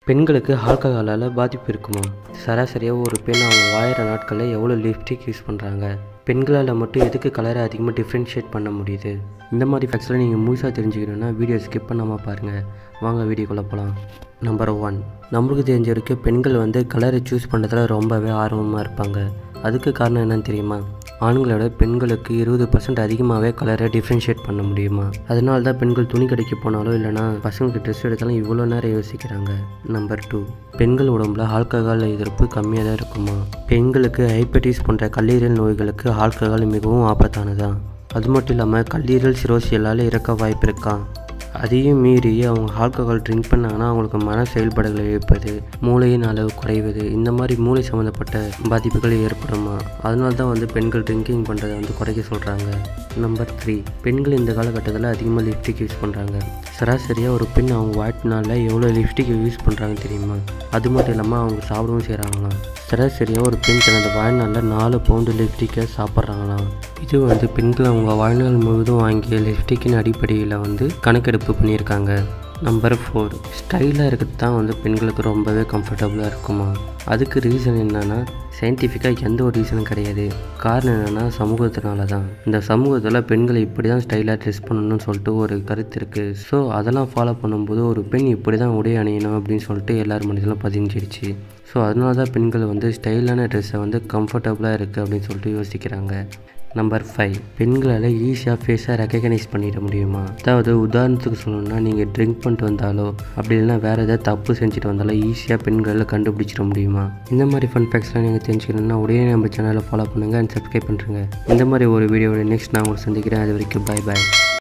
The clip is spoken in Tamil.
பெண்களுக்கு ஆல்கஹாலால் பாதிப்பு இருக்குமா சராசரியாக ஒரு பெண் அவங்க வாயிற நாட்களில் எவ்வளோ லிப்ஸ்டிக் யூஸ் பண்ணுறாங்க பெண்களால் மட்டும் எதுக்கு கலரை அதிகமாக டிஃப்ரென்ஷியேட் பண்ண முடியுது இந்த மாதிரி ஃபேக்ட்ஸில் நீங்கள் முழுசாக தெரிஞ்சுக்கணுன்னா வீடியோ ஸ்கிப் பண்ணாமல் பாருங்கள் வாங்க வீடியோக்குள்ளே போகலாம் நம்பர் ஒன் நம்மளுக்கு தெரிஞ்ச வரைக்கும் பெண்கள் வந்து கலரை சூஸ் பண்ணுறதுல ரொம்பவே ஆர்வமாக இருப்பாங்க அதுக்கு காரணம் என்னன்னு தெரியுமா ஆண்களோட பெண்களுக்கு இருபது பர்சன்ட் அதிகமாகவே கலரை டிஃப்ரென்ஷியேட் பண்ண முடியுமா அதனால தான் பெண்கள் துணி கடைக்கு போனாலும் இல்லைனா பசங்களுக்கு ட்ரெஸ் எடுத்தாலும் இவ்வளோ நேரம் யோசிக்கிறாங்க நம்பர் டூ பெண்கள் உடம்புல ஆல்கஹால் எதிர்ப்பு கம்மியாக தான் இருக்குமா பெண்களுக்கு ஹைப்பட்டிஸ் போன்ற கல்லீரல் நோய்களுக்கு ஆல்கஹால் மிகவும் ஆபத்தானதான் அது மட்டும் இல்லாமல் கல்லீரல் சிரோசியலால் இறக்க வாய்ப்பு இருக்கா அதையும் மீறி அவங்க ஆல்கஹால் ட்ரிங்க் பண்ணாங்கன்னா அவங்களுக்கு மன செயல்பாடுகளை இழப்பது மூளையின் அளவு குறைவது இந்த மாதிரி மூளை சம்மந்தப்பட்ட பாதிப்புகள் ஏற்படுமா அதனால தான் வந்து பெண்கள் ட்ரிங்கிங் பண்ணுறதை வந்து குறைக்க சொல்கிறாங்க நம்பர் த்ரீ பெண்கள் இந்த காலகட்டத்தில் அதிகமாக லிப்ஸ்டிக் யூஸ் பண்ணுறாங்க சராசரியாக ஒரு பெண் அவங்க வாழ்நாளில் எவ்வளோ லிப்ஸ்டிக் யூஸ் பண்ணுறாங்க தெரியுமா அது மட்டும் இல்லாமல் அவங்க சாப்பிடவும் செய்கிறாங்களாம் சராசரியாக ஒரு பெண் தனது வாழ்நாளில் நாலு பவுண்டு லிப்ஸ்டிக்கை சாப்பிட்றாங்களாம் இது வந்து பெண்கள் அவங்க வாழ்நாள் முழுவதும் வாங்கிய லிப்ஸ்டிக்கின் அடிப்படையில் வந்து கணக்கெடுப்பு பண்ணியிருக்காங்க நம்பர் ஃபோர் ஸ்டைலாக இருக்கிறது தான் வந்து பெண்களுக்கு ரொம்பவே கம்ஃபர்டபுளாக இருக்குமா அதுக்கு ரீசன் என்னென்னா சயின்டிஃபிக்காக எந்த ஒரு ரீசனும் கிடையாது காரணம் என்னென்னா சமூகத்தினால தான் இந்த சமூகத்தில் பெண்களை இப்படி தான் ஸ்டைலாக ட்ரெஸ் பண்ணணும்னு சொல்லிட்டு ஒரு கருத்து இருக்குது ஸோ அதெல்லாம் ஃபாலோ பண்ணும்போது ஒரு பெண் இப்படி தான் உடை அணியணும் அப்படின்னு சொல்லிட்டு எல்லார் மனதிலும் பதிஞ்சிருச்சு ஸோ அதனால தான் பெண்கள் வந்து ஸ்டைலான ட்ரெஸ்ஸை வந்து கம்ஃபர்டபுளாக இருக்குது அப்படின்னு சொல்லிட்டு யோசிக்கிறாங்க நம்பர் ஃபைவ் பெண்களால் ஈஸியாக ஃபேஸை ரெக்கக்னைஸ் பண்ணிட முடியுமா அதாவது உதாரணத்துக்கு சொல்லணும்னா நீங்கள் ட்ரிங்க் பண்ணிட்டு வந்தாலோ அப்படி இல்லைனா வேறு ஏதாவது தப்பு செஞ்சுட்டு வந்தாலோ ஈஸியாக பெண்களால் கண்டுபிடிச்சிட முடியுமா இந்த மாதிரி ஃபன் ஃபேக்ட்ஸ்லாம் நீங்கள் தெரிஞ்சுக்கணுன்னா உடனே நம்ம சேனலை ஃபாலோ பண்ணுங்கள் அண்ட் சப்ஸ்கிரைப் பண்ணுறேங்க இந்த மாதிரி ஒரு வீடியோட நெக்ஸ்ட் நான் உங்களுக்கு சந்திக்கிறேன் அது வரைக்கும் பாய் பாய்